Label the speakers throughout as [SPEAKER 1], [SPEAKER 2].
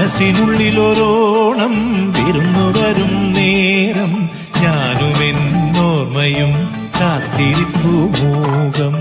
[SPEAKER 1] മനസ്സിനുള്ളിലൊരോണം വിരുന്നു വരും നേരം ഞാനും എന്നോർമ്മയും കാത്തിരിപ്പു മൂകം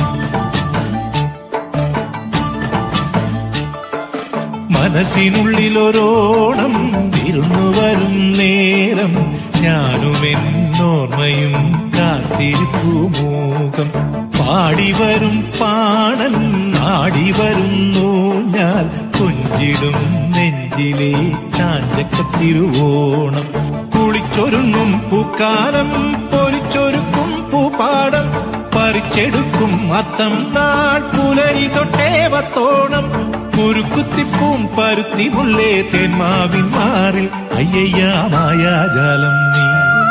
[SPEAKER 1] മനസ്സിനുള്ളിലൊരോണം വിരുന്നു വരും നേരം ഞാനും എന്നോർമ്മയും കാത്തിരിപ്പു മൂകം പാടി വരും പാണൻ ആടി വരുന്നു ഞാൻ കൊഞ്ചിടും നെഞ്ചിലെ ചാഞ്ചക്കത്തിരുവോണം കുളിച്ചൊരുങ്ങും പൂക്കാലം പൊലിച്ചൊരുക്കും പൂപ്പാടം പറിച്ചെടുക്കും അത്തം നാൾ പുലരി തൊട്ടേവത്തോണം കുരുക്കുത്തിപ്പൂം പരുത്തി മുള്ളേ തേന്മാവിൻ മാറിൽ അയ്യയ്യ മായാജാലം നീ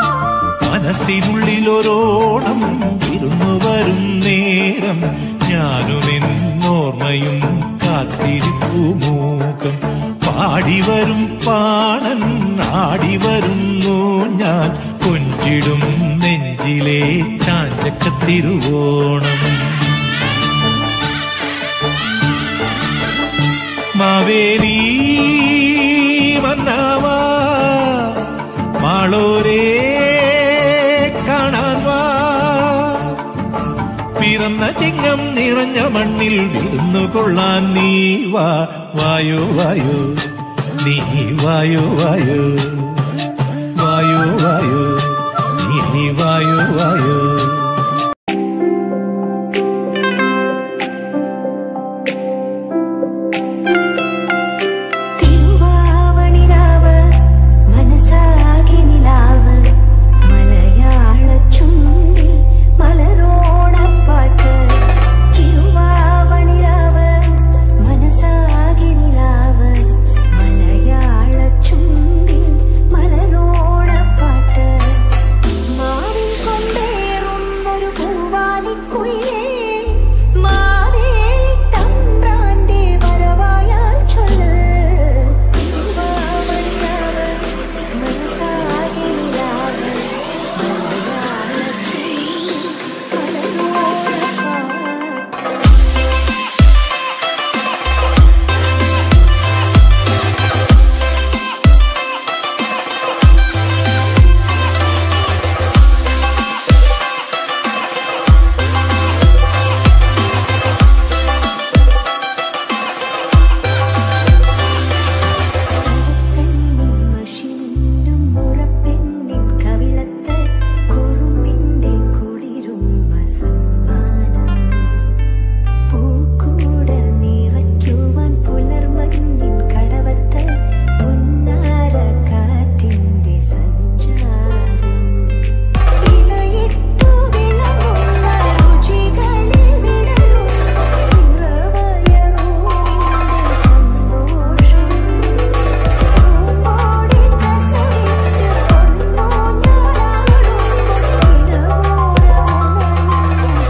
[SPEAKER 1] മനസ്സിനുള്ളിലൊരോണം ഇരുന്നു വരും നേരം ഞാനും എന്നോർമ്മയും കാത്തിരിപ്പു മൂക്കം പാടി വരും പാണൻ ആടി വരുന്നു ഞാൻ കൊഞ്ചിടും നെഞ്ചിലെ ചാഞ്ചക്കത്തിരുവോണം മാവേലി മന്നാവാ മാളോരേ കാണാൻ വാ പിറന്ന ചിങ്ങം നിറഞ്ഞ മണ്ണിൽ വിരുന്നു കൊള്ളാൻ നീ വാ വായോ വായോ നീ വായോ വായോ വായോ വായോ നീ വായോ വായോ
[SPEAKER 2] തിരുവാവണിരാവ് മനസ്സാകെ നിലാവ് മലയാള ചുണ്ടിൽ മലരോണപ്പാട്ട് തിരുവാവണിരാവ് മനസ്സാകെ നിലാവ് മലയാള ചുണ്ടിൽ മലരോണപ്പാട്ട് മാവിൻ കൊണ്ടേറുന്നൊരു പൂവാലിക്കുയിലേ മാവേലി തമ്പ്രാന്റെ വരവായാൽ ചൊല്ല് തിരുവാവണിരാവ് മനസ്സാകെ നിലാവ് മലയാള ചുണ്ടിൽ മലരോണപ്പാട്ട് പെണ്ണിൻ മഷിമിന്നും മുറപ്പെണ്ണിൻ കവിളത്ത് കുറുമ്പിന്റെ കുളിരും സമ്മാനം പൂക്കൂട നിറയ്ക്കുവാൻ പുലർമഞ്ഞിൻ കടവത്ത് പുന്നാര കാറ്റിന്റെ സഞ്ചാരം ഇലയിട്ടു വിളങ്ങുന്ന രുചികളിൽ വിടരും നിറവയറൂണിന്റെ സന്തോഷം പൂമ്പോടി കസവിട്ട് പൊന്നോഞ്ഞാലാടുമ്പോൾ ഇടവോരമുണരുന്ന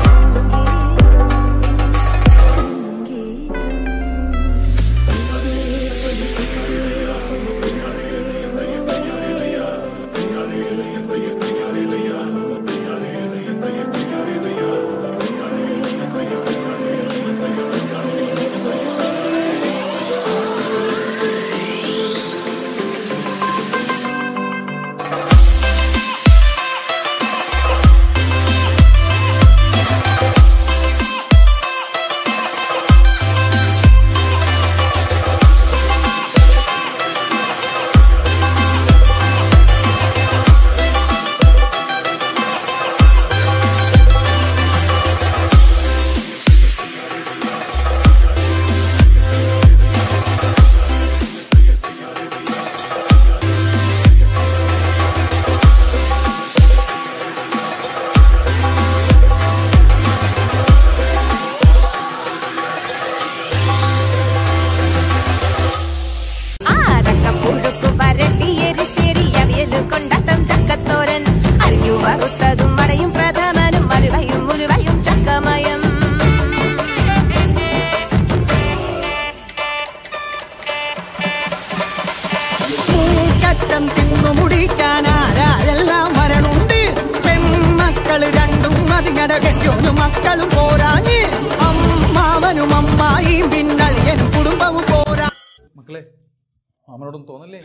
[SPEAKER 2] സംഗീതം
[SPEAKER 3] ആ ചക്കപ്പുഴുക്കു വരട്ടി എരിശ്ശേരി അവിയല് കൊണ്ടട്ടം ചക്കത്തോരൻ അരിഞ്ഞു വറുത്തതും വടയും പ്രഥമനും മലുവയും മുലുവയും ചക്കമയം
[SPEAKER 4] മൂക്കറ്റം തിന്നു മുടിക്കാൻ ആരാരെല്ലാം വരണുണ്ട് പെൺമക്കള് രണ്ടും അതിങ്ങട കെട്ടിയോനും മക്കളും പോരാഞ്ഞ് അമ്മാവനും അമ്മായിയും പിന്നളിയനും കുടുംബവും പോരാ
[SPEAKER 5] മക്കളെ മാമനോടൊന്നും തോന്നല്ലേ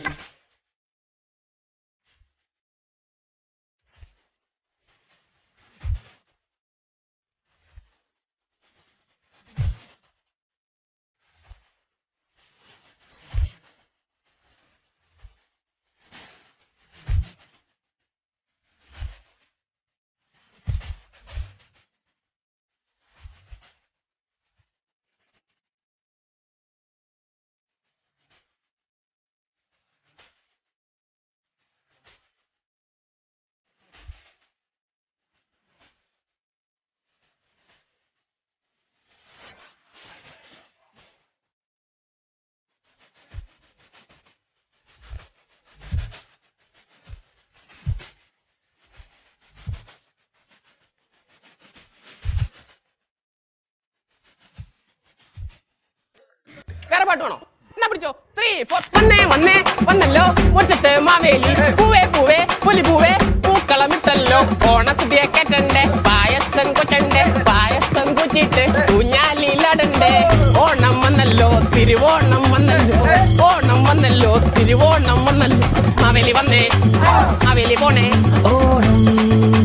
[SPEAKER 6] വേറെ പാട്ട് വേണോ എന്നാ പിടിച്ചോ ത്രീ ഫോർ വന്നേ വന്നേ വന്നല്ലോ മുറ്റത്ത് മാവേലി പൂവേ പൂവേ പുലി പൂവേ പൂക്കളമിട്ടല്ലോ ഓണസദ്യ കേട്ടണ്ടേ പായസം കൊച്ചണ്ടേ പായസം കുച്ചിട്ട് ഊഞ്ഞാലിലടണ്ടേ ഓണം വന്നല്ലോ തിരുവോണം വന്നല്ലോ ഓണം വന്നല്ലോ തിരുവോണം വന്നല്ലോ മാവേലി വന്നേ മാവേലി പോണേ ഓണം